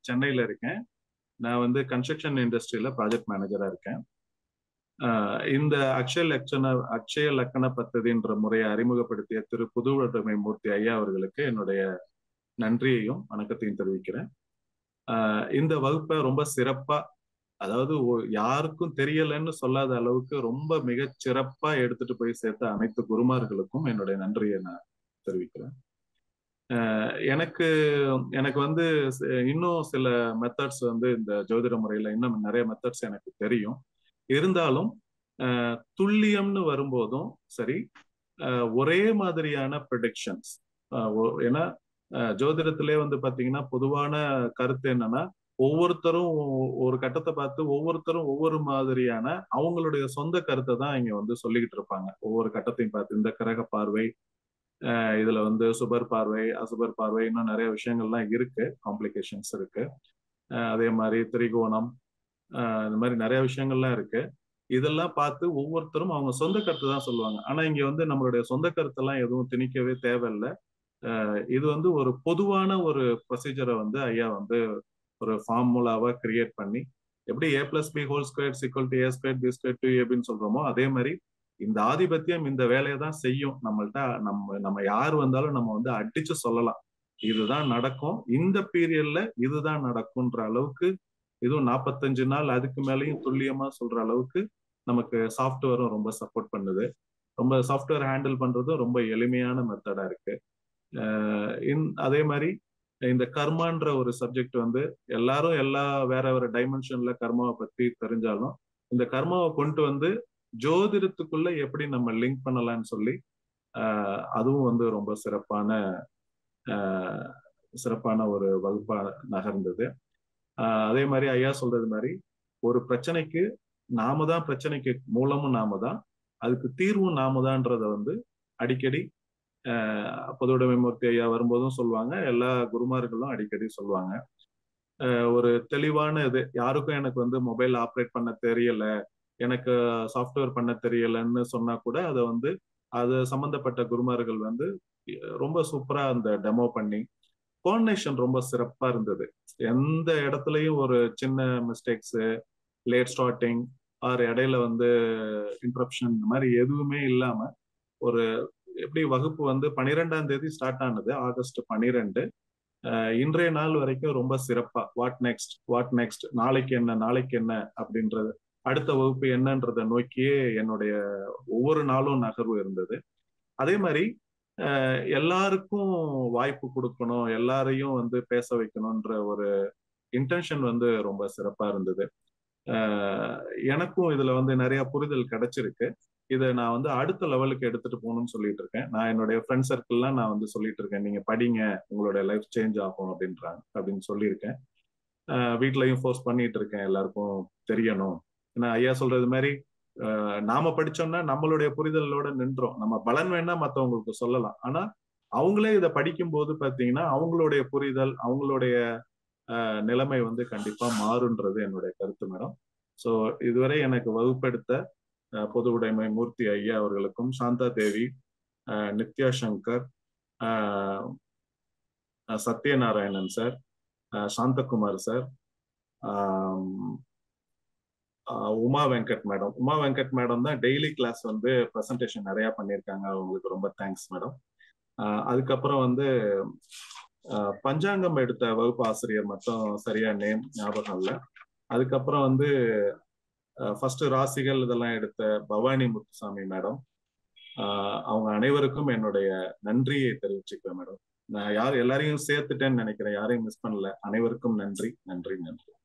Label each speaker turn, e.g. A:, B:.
A: சென்னையில இருக்கேன் நான் வந்து கன்ஸ்ட்ரக்ஷன் இண்டஸ்ட்ரியில ப்ராஜெக்ட் மேனேஜரா இருக்கேன் ஆஹ் இந்த அக்ஷய லட்சண அக்ஷய லக்கண பத்ததின்ற முறையை அறிமுகப்படுத்திய திரு புதுவுடைமை மூர்த்தி ஐயா அவர்களுக்கு என்னுடைய நன்றியையும் வணக்கத்தையும் தெரிவிக்கிறேன் ஆஹ் இந்த வகுப்பை ரொம்ப சிறப்பா அதாவது ஒ- யாருக்கும் தெரியலன்னு சொல்லாத அளவுக்கு ரொம்ப மிகச் சிறப்பா எடுத்துட்டு போய் சேர்த்த அனைத்து குருமார்களுக்கும் என்னுடைய நன்றியை நான் தெரிவிக்கிறேன் ஆஹ் எனக்கு எனக்கு வந்து சி- இன்னும் சில மெத்தட்ஸ் வந்து இந்த ஜோதிட முறையில இன்னும் நிறைய மெத்தட்ஸ் எனக்கு தெரியும் இருந்தாலும் ஆஹ் துல்லியம்னு வரும்போதும் சரி ஆஹ் ஒரே மாதிரியான ப்ரெடிக்ஷன்ஸ் ஏன்னா ஆஹ் ஜோதிடத்திலே வந்து பாத்தீங்கன்னா பொதுவான கருத்து என்னன்னா ஒவ்வொருத்தரும் ஒ- ஒரு கட்டத்தை பார்த்து ஒவ்வொருத்தரும் ஒவ்வொரு மாதிரியான அவங்களுடைய சொந்த கருத்தை தான் இங்க வந்து சொல்லிக்கிட்டு இருப்பாங்க ஒவ்வொரு கட்டத்தையும் பார்த்து இந்த கிரக பார்வை ஆஹ் இதுல வந்து சுபர் பார்வை அசுபர் பார்வை இன்னும் நிறைய விஷயங்கள்லாம் இருக்கு காம்ப்ளிகேஷன்ஸ் இருக்கு ஆஹ் அதே மாதிரி திரிகோணம் ஆஹ் இந்த மாதிரி நிறைய விஷயங்கள்லாம் இருக்கு இதெல்லாம் பார்த்து ஒவ்வொருத்தரும் அவங்க சொந்த கருத்து தான் சொல்லுவாங்க ஆனா இங்க வந்து நம்மளுடைய சொந்த கருத்தெல்லாம் எதுவும் திணிக்கவே தேவையில்லை ஆஹ் இது வந்து ஒரு பொதுவான ஒரு ப்ரொசீஜரை வந்து ஐயா வந்து ஒரு ஃபார்முலாவா கிரியேட் பண்ணி எப்படி A plus B whole square equal to A square B square two ஏபின்னு சொல்றோமோ அதே மாதிரி இந்த ஆதிபத்தியம் இந்த வேலையை தான் செய்யும் நம்மள்ட்ட நம்ம நம்ம யார் வந்தாலும் நம்ம வந்து அடிச்சு சொல்லலாம் இதுதான் நடக்கும் இந்த பீரியட்ல இதுதான் நடக்கும்ன்ற அளவுக்கு இதுவும் நாற்பத்தஞ்சு நாள் அதுக்கு மேலேயும் துல்லியமா சொல்ற அளவுக்கு நமக்கு சாஃப்ட்வேரும் ரொம்ப சப்போர்ட் பண்ணுது ரொம்ப சாஃப்ட்வேர் ஹேண்டில் பண்றதும் ரொம்ப எளிமையான மெத்தடா இருக்கு அஹ் இன்- அதே மாதிரி இந்த கர்மான்ற ஒரு சப்ஜெக்ட் வந்து எல்லாரும் எல்லா வேற வேற டைமென்ஷன்ல கர்மாவை பத்தி தெரிஞ்சாலும் இந்த கர்மாவை கொண்டு வந்து ஜோதிடத்துக்குள்ள எப்படி நம்ம லிங்க் பண்ணலாம்னு சொல்லி ஆஹ் அதுவும் வந்து ரொம்ப சிறப்பான ஆஹ் சிறப்பான ஒரு வகுப்பா நகர்ந்தது ஆஹ் அதே மாதிரி ஐயா சொல்றது மாதிரி ஒரு பிரச்சனைக்கு நாம தான் பிரச்சனைக்கு மூலமும் நாம தான் அதுக்கு தீர்வும் நாம தான்றத வந்து அடிக்கடி ஆஹ் பொதுவுடைமை மூர்த்தி ஐயா வரும்போதும் சொல்லுவாங்க எல்லா குருமார்களும் அடிக்கடி சொல்லுவாங்க ஆஹ் ஒரு தெளிவான இது யாருக்கும் எனக்கு வந்து மொபைல் ஆப்ரேட் பண்ண தெரியல எனக்கு சாஃப்ட்வேர் பண்ண தெரியலன்னு சொன்னா கூட அதை வந்து அது சம்பந்தப்பட்ட குருமார்கள் வந்து ரொம்ப சூப்பரா அந்த டெமோ பண்ணி கோஆர்டினேஷன் ரொம்ப சிறப்பா இருந்தது எந்த இடத்துலயும் ஒரு சின்ன மிஸ்டேக்ஸ் லேட் ஸ்டார்டிங் ஆர் இடையில வந்து இன்ட்ரப்ஷன் இந்த மாதிரி எதுவுமே இல்லாம ஒரு எப்படி வகுப்பு வந்து பனிரெண்டாம் தேதி ஸ்டார்ட் ஆனது ஆகஸ்ட் பனிரெண்டு இன்றைய நாள் வரைக்கும் ரொம்ப சிறப்பா வாட் நெக்ஸ்ட் வாட் நெக்ஸ்ட் நாளைக்கு என்ன நாளைக்கு என்ன அப்படின்றது அடுத்த வகுப்பு என்னன்றதை நோக்கியே என்னுடைய ஒவ்வொரு நாளும் நகர்வு இருந்தது அதே மாதிரி அஹ் எல்லாருக்கும் வாய்ப்பு கொடுக்கணும் எல்லாரையும் வந்து பேச வைக்கணும்ன்ற ஒரு இன்டென்ஷன் வந்து ரொம்ப சிறப்பா இருந்தது அஹ் எனக்கும் இதுல வந்து நிறைய புரிதல் கிடைச்சிருக்கு இதை நான் வந்து அடுத்த லெவலுக்கு எடுத்துட்டு போகணும்னு சொல்லிட்டு இருக்கேன் நான் என்னுடைய ஃப்ரெண்ட் சர்க்கிள்லாம் நான் வந்து சொல்லிட்டு இருக்கேன் நீங்க படிங்க உங்களுடைய லைஃப் சேஞ்ச் ஆகும் அப்படின்றாங்க அப்படின்னு சொல்லியிருக்கேன் அஹ் வீட்லயும் ஃபோர்ஸ் பண்ணிட்டு இருக்கேன் எல்லாருக்கும் தெரியணும் ஏன்னா ஐயா சொல்றது மாதிரி அஹ் நாம படிச்சோம்னா நம்மளுடைய புரிதலோட நின்றோம் நம்ம பலன் வேணா மத்தவங்களுக்கு சொல்லலாம் ஆனா அவங்களே இதை படிக்கும் போது பாத்தீங்கன்னா அவங்களுடைய புரிதல் அவங்களுடைய அஹ் நிலைமை வந்து கண்டிப்பா மாறுன்றது என்னுடைய கருத்து மேடம் ஸோ இதுவரை எனக்கு வகுப்பெடுத்த அஹ் பொது உடைமை மூர்த்தி ஐயா அவர்களுக்கும் சாந்தா தேவி அஹ் நித்யா சங்கர் அஹ் அஹ் சத்யநாராயணன் சார் அஹ் சாந்தகுமார் சார் ஆம், ஆஹ் உமா வெங்கட் மேடம் உமா வெங்கட் மேடம் தான் டெய்லி கிளாஸ் வந்து ப்ரெசன்டேஷன் நிறைய பண்ணியிருக்காங்க அவங்களுக்கு ரொம்ப தேங்க்ஸ் மேடம் அதுக்கப்புறம் வந்து ஆஹ் பஞ்சாங்கம் எடுத்த வகுப்பு ஆசிரியர் மட்டும் சரியா நேம் ஞாபகம் இல்லை அதுக்கப்புறம் வந்து ஃபர்ஸ்ட் ராசிகள் இதெல்லாம் எடுத்த பவானி முத்துசாமி மேடம் அவங்க அனைவருக்கும் என்னுடைய நன்றியை தெரிவிச்சுக்குவேன் மேடம் நான் யார் எல்லாரையும் சேர்த்துட்டேன்னு நினைக்கிறேன் யாரையும் மிஸ் பண்ணல அனைவருக்கும் நன்றி நன்றி நன்றி